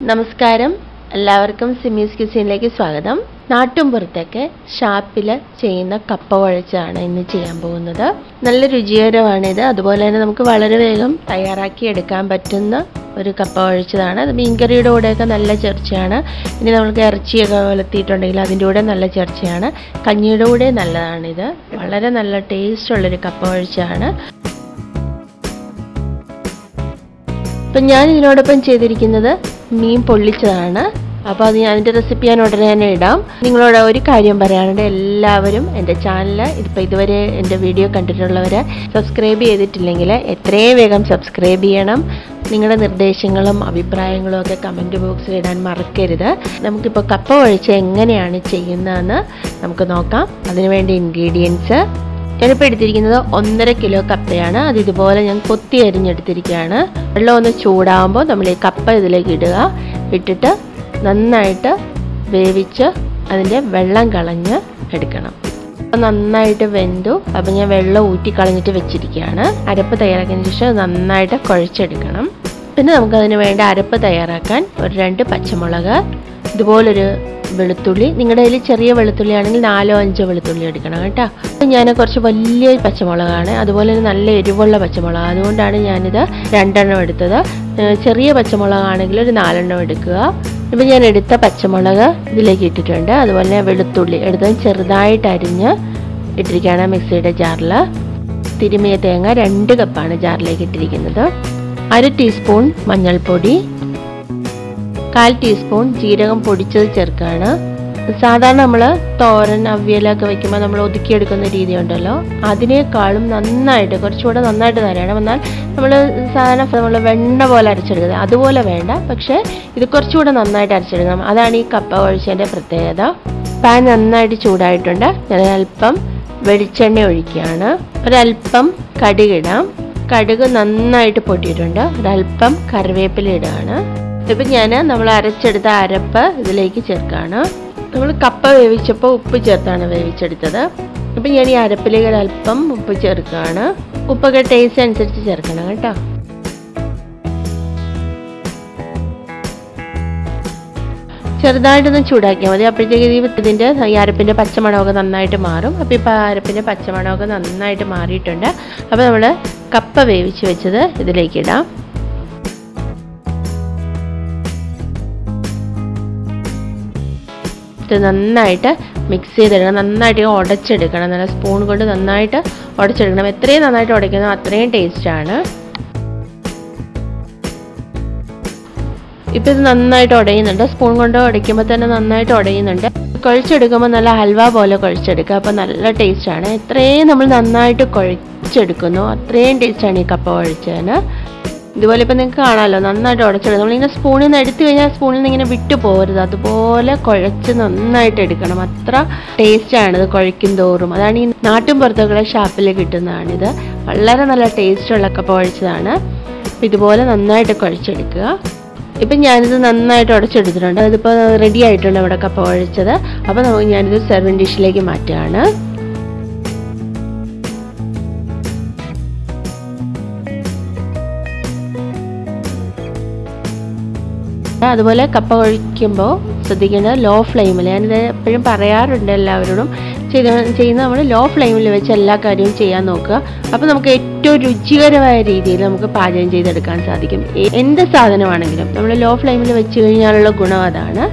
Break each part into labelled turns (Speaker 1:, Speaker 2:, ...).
Speaker 1: നമസ്കാരം എല്ലാവർക്കും സിമീസ് കിച്ചനിലേക്ക് സ്വാഗതം നാട്ടുംപുറത്തൊക്കെ ഷാപ്പിൽ ചെയ്യുന്ന കപ്പ കുഴച്ചാണ് ഇന്ന് ചെയ്യാൻ പോകുന്നത് നല്ല രുചികരമാണിത് അതുപോലെ തന്നെ നമുക്ക് വളരെ വേഗം തയ്യാറാക്കി എടുക്കാൻ പറ്റുന്ന ഒരു കപ്പ കുഴച്ചതാണ് അത് മീൻകറിയുടെ കൂടെയൊക്കെ നല്ല ചേർച്ചയാണ് ഇനി നമുക്ക് ഇറച്ചിയൊക്കെ വളർത്തിയിട്ടുണ്ടെങ്കിൽ അതിൻ്റെ കൂടെ നല്ല ചേർച്ചയാണ് കഞ്ഞിയുടെ കൂടെ നല്ലതാണിത് വളരെ നല്ല ടേസ്റ്റ് ഉള്ളൊരു കപ്പ കുഴച്ചാണ് അപ്പം ഞാൻ ഇതിനോടൊപ്പം ചെയ്തിരിക്കുന്നത് മീൻ പൊള്ളിച്ചതാണ് അപ്പോൾ അത് ഞാൻ അതിൻ്റെ റെസിപ്പി ഞാൻ ഉടനെ തന്നെ ഇടാം നിങ്ങളോട് ഒരു കാര്യം പറയാനുണ്ട് എല്ലാവരും എൻ്റെ ചാനൽ ഇതിപ്പോൾ ഇതുവരെ എൻ്റെ വീഡിയോ കണ്ടിട്ടുള്ളവർ സബ്സ്ക്രൈബ് ചെയ്തിട്ടില്ലെങ്കിൽ എത്രയും വേഗം സബ്സ്ക്രൈബ് ചെയ്യണം നിങ്ങളുടെ നിർദ്ദേശങ്ങളും അഭിപ്രായങ്ങളും ഒക്കെ കമൻറ്റ് ബോക്സിൽ ഇടാൻ മറക്കരുത് നമുക്കിപ്പോൾ കപ്പ ഒഴിച്ച് എങ്ങനെയാണ് ചെയ്യുന്നതെന്ന് നമുക്ക് നോക്കാം അതിനുവേണ്ടി ഇൻഗ്രീഡിയൻസ് ഞാനിപ്പോൾ എടുത്തിരിക്കുന്നത് ഒന്നര കിലോ കപ്പയാണ് അത് ഇതുപോലെ ഞാൻ കൊത്തി അരിഞ്ഞെടുത്തിരിക്കുകയാണ് വെള്ളം ഒന്ന് ചൂടാകുമ്പോൾ നമ്മൾ ഈ കപ്പ ഇതിലേക്ക് ഇടുക ഇട്ടിട്ട് നന്നായിട്ട് വേവിച്ച് അതിൻ്റെ വെള്ളം കളഞ്ഞ് എടുക്കണം അപ്പോൾ നന്നായിട്ട് വെന്തു അപ്പോൾ ഞാൻ വെള്ളം ഊറ്റി കളഞ്ഞിട്ട് വെച്ചിരിക്കുകയാണ് അരപ്പ് തയ്യാറാക്കിയതിന് ശേഷം നന്നായിട്ട് കുഴച്ചെടുക്കണം പിന്നെ നമുക്കതിന് വേണ്ട അരപ്പ് തയ്യാറാക്കാൻ ഒരു രണ്ട് പച്ചമുളക് ഇതുപോലൊരു വെളുത്തുള്ളി നിങ്ങളുടെ കയ്യിൽ ചെറിയ വെളുത്തുള്ളി ആണെങ്കിൽ നാലോ അഞ്ചോ വെളുത്തുള്ളി എടുക്കണം കേട്ടോ ഞാൻ കുറച്ച് വലിയ പച്ചമുളകാണ് അതുപോലെ തന്നെ നല്ല എരിവുള്ള പച്ചമുളക് അതുകൊണ്ടാണ് ഞാനിത് രണ്ടെണ്ണം എടുത്തത് ചെറിയ പച്ചമുളകാണെങ്കിൽ ഒരു നാലെണ്ണം എടുക്കുക ഇപ്പം ഞാൻ എടുത്ത പച്ചമുളക് ഇതിലേക്ക് ഇട്ടിട്ടുണ്ട് അതുപോലെ തന്നെ വെളുത്തുള്ളി എടുത്തത് ചെറുതായിട്ട് അരിഞ്ഞ് ഇട്ടിരിക്കുകയാണ് മിക്സിയുടെ ജാറിൽ തിരുമിയ തേങ്ങ രണ്ട് കപ്പാണ് ജാറിലേക്ക് ഇട്ടിരിക്കുന്നത് അര ടീസ്പൂൺ മഞ്ഞൾപ്പൊടി കാൽ ടീസ്പൂൺ ജീരകം പൊടിച്ചത് ചേർക്കുകയാണ് സാധാരണ നമ്മൾ തോരൻ അവിയലൊക്കെ വെക്കുമ്പോൾ നമ്മൾ ഒതുക്കിയെടുക്കുന്ന രീതി ഉണ്ടല്ലോ അതിനേക്കാളും നന്നായിട്ട് കുറച്ചുകൂടെ നന്നായിട്ട് തരണം എന്നാൽ നമ്മൾ സാധാരണ നമ്മൾ വെണ്ണ പോലെ അരച്ചെടുക്കുന്നത് അതുപോലെ വേണ്ട പക്ഷേ ഇത് കുറച്ചുകൂടെ നന്നായിട്ട് അരച്ചെടുക്കണം അതാണ് ഈ കപ്പ ഒഴിച്ചതിൻ്റെ പ്രത്യേകത പാൻ നന്നായിട്ട് ചൂടായിട്ടുണ്ട് ഞാൻ അല്പം വെളിച്ചെണ്ണ ഒഴിക്കുകയാണ് ഒരല്പം കടുകിടാം കടുക് നന്നായിട്ട് പൊട്ടിയിട്ടുണ്ട് ഒരല്പം കറിവേപ്പില ഇടുകയാണ് ഇപ്പം ഞാൻ നമ്മൾ അരച്ചെടുത്ത അരപ്പ് ഇതിലേക്ക് ചേർക്കുകയാണ് നമ്മൾ കപ്പ വേവിച്ചപ്പോൾ ഉപ്പ് ചേർത്താണ് വേവിച്ചെടുത്തത് അപ്പം ഞാൻ ഈ അരപ്പിലേക്ക് ഒരല്പം ഉപ്പ് ചേർക്കുകയാണ് ഉപ്പൊക്കെ ടേസ്റ്റ് അനുസരിച്ച് ചേർക്കണം കേട്ടോ ചെറുതായിട്ടൊന്ന് ചൂടാക്കിയാൽ മതി അപ്പോഴത്തേക്ക് ഈ ഇതിൻ്റെ ഈ അരപ്പിൻ്റെ പച്ചമണമൊക്കെ നന്നായിട്ട് മാറും അപ്പോൾ ഇപ്പോൾ അരപ്പിൻ്റെ പച്ചമണമൊക്കെ നന്നായിട്ട് മാറിയിട്ടുണ്ട് അപ്പോൾ നമ്മൾ കപ്പ വേവിച്ച് വെച്ചത് ഇതിലേക്ക് ഇടാം ഇത് നന്നായിട്ട് മിക്സ് ചെയ്തെടുക്കണം നന്നായിട്ട് ഉടച്ചെടുക്കണം നല്ല സ്പൂൺ കൊണ്ട് നന്നായിട്ട് ഉടച്ചെടുക്കണം എത്രയും നന്നായിട്ട് ഉടയ്ക്കുന്നോ അത്രയും ടേസ്റ്റാണ് ഇപ്പം ഇത് നന്നായിട്ട് ഉടയുന്നുണ്ട് സ്പൂൺ കൊണ്ട് ഉടയ്ക്കുമ്പോൾ തന്നെ നന്നായിട്ട് ഉടയുന്നുണ്ട് കുഴച്ചെടുക്കുമ്പോൾ നല്ല ഹൽവ പോലെ കുഴച്ചെടുക്കുക അപ്പോൾ നല്ല ടേസ്റ്റാണ് എത്രയും നമ്മൾ നന്നായിട്ട് കുഴച്ചെടുക്കുന്നു അത്രയും ടേസ്റ്റാണ് ഈ കപ്പ കുഴച്ചതിന് ഇതുപോലെ ഇപ്പം നിങ്ങൾക്ക് കാണാമല്ലോ നന്നായിട്ട് ഉടച്ചെടുക്കും നമ്മളിങ്ങനെ സ്പൂണിൽ നിന്ന് എടുത്തു കഴിഞ്ഞാൽ സ്പൂണിൽ നിന്ന് ഇങ്ങനെ വിട്ടു പോകരുത് അതുപോലെ കുഴച്ച് നന്നായിട്ട് എടുക്കണം അത്ര ടേസ്റ്റാണ് ഇത് കുഴയ്ക്കും തോറും അതാണ് ഈ നാട്ടിൻ പുറത്തൊക്കെ ഷാപ്പിൽ കിട്ടുന്നതാണിത് വളരെ നല്ല ടേസ്റ്റുള്ള കപ്പ കുഴച്ചതാണ് ഇതുപോലെ നന്നായിട്ട് കുഴച്ചെടുക്കുക ഇപ്പം ഞാനിത് നന്നായിട്ട് ഉടച്ചെടുത്തിട്ടുണ്ട് അതിപ്പോൾ റെഡി ആയിട്ടുണ്ട് ഇവിടെ കപ്പ കുഴച്ചത് അപ്പോൾ നമുക്ക് ഞാനിത് സെർവിങ് ഡിഷിലേക്ക് മാറ്റുകയാണ് അതുപോലെ കപ്പ കഴിക്കുമ്പോൾ ശ്രദ്ധിക്കേണ്ടത് ലോ ഫ്ലെയിമിൽ ഞാനിത് എപ്പോഴും പറയാറുണ്ട് എല്ലാവരോടും ചെയ്ത് ചെയ്യുന്ന നമ്മൾ ലോ ഫ്ലെയിമിൽ വെച്ച് എല്ലാ കാര്യവും ചെയ്യാൻ നോക്കുക അപ്പോൾ നമുക്ക് ഏറ്റവും രുചികരമായ രീതിയിൽ നമുക്ക് പാചകം ചെയ്തെടുക്കാൻ സാധിക്കും എന്ത് സാധനമാണെങ്കിലും നമ്മൾ ലോ ഫ്ലെയിമിൽ വെച്ച് കഴിഞ്ഞാലുള്ള ഗുണം അതാണ്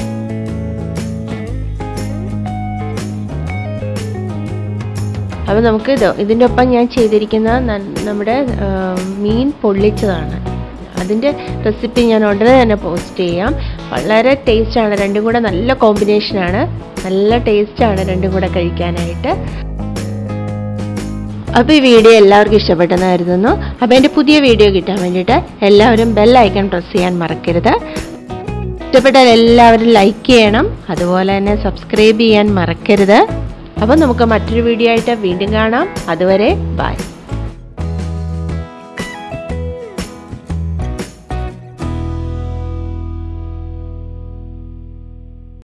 Speaker 1: അപ്പോൾ നമുക്ക് ഇത് ഇതിൻ്റെ ഒപ്പം ഞാൻ ചെയ്തിരിക്കുന്ന നമ്മുടെ മീൻ പൊള്ളിച്ചതാണ് അതിൻ്റെ റെസിപ്പി ഞാൻ ഉടനെ തന്നെ പോസ്റ്റ് ചെയ്യാം വളരെ ടേസ്റ്റാണ് രണ്ടും കൂടെ നല്ല കോമ്പിനേഷനാണ് നല്ല ടേസ്റ്റാണ് രണ്ടും കൂടെ കഴിക്കാനായിട്ട് അപ്പോൾ ഈ വീഡിയോ എല്ലാവർക്കും ഇഷ്ടപ്പെട്ടെന്ന് കരുതുന്നു അപ്പോൾ എൻ്റെ പുതിയ വീഡിയോ കിട്ടാൻ വേണ്ടിയിട്ട് എല്ലാവരും ബെൽ ഐക്കൺ പ്രസ് ചെയ്യാൻ മറക്കരുത് ഇഷ്ടപ്പെട്ടാൽ എല്ലാവരും ലൈക്ക് ചെയ്യണം അതുപോലെ തന്നെ സബ്സ്ക്രൈബ് ചെയ്യാൻ മറക്കരുത് അപ്പോൾ നമുക്ക് മറ്റൊരു വീഡിയോ ആയിട്ട് വീണ്ടും കാണാം അതുവരെ ബൈ